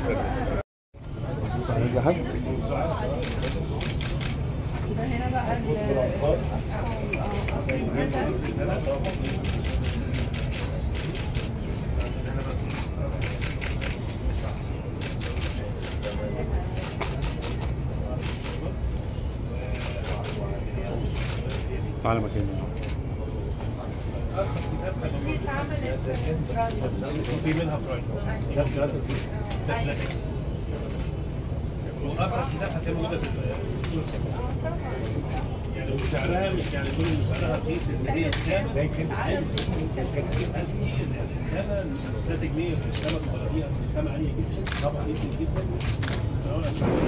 هنا بقى ال- على مكان دي اتعملت في منها برايم ده بجد ده بلاتيك وارخص كتاب هتلاقي موجوده في السوق السوداء يعني وسعرها مش يعني كل اللي سعرها رخيص ان هي كتابه لكن عادي الكتابه مش 3 جنيه في الكتابه الطبيعيه الكتابه عاليه جدا طبعا جدا جدا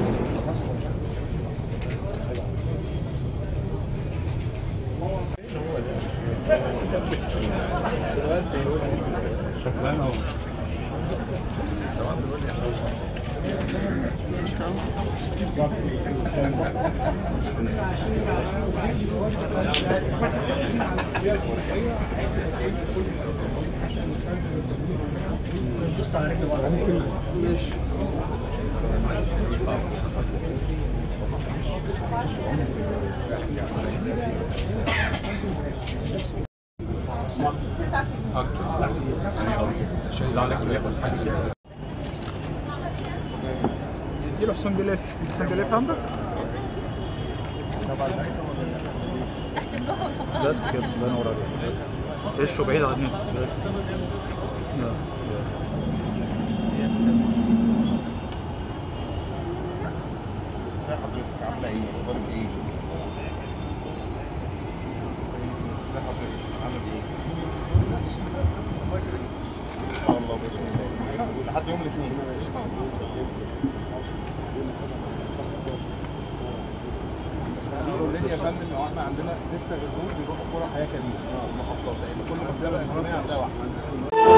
شكلها اهو دي الحسن بيلف الحسن بيلف عندك؟ بس كده الله ينور عليك وشه بعيد عن الناس بس لا. حضرتك عامله ايه؟ اخبارك ايه؟ ازي حضرتك؟ عامل ايه؟ ان شاء الله باذن الله لحد يوم الاثنين بيقول لي يا فندم هو احنا عندنا سته غير دول بيروحوا كوره حياه كريمه في المحافظات لان كل منطقه اجتماعيه عندها واحده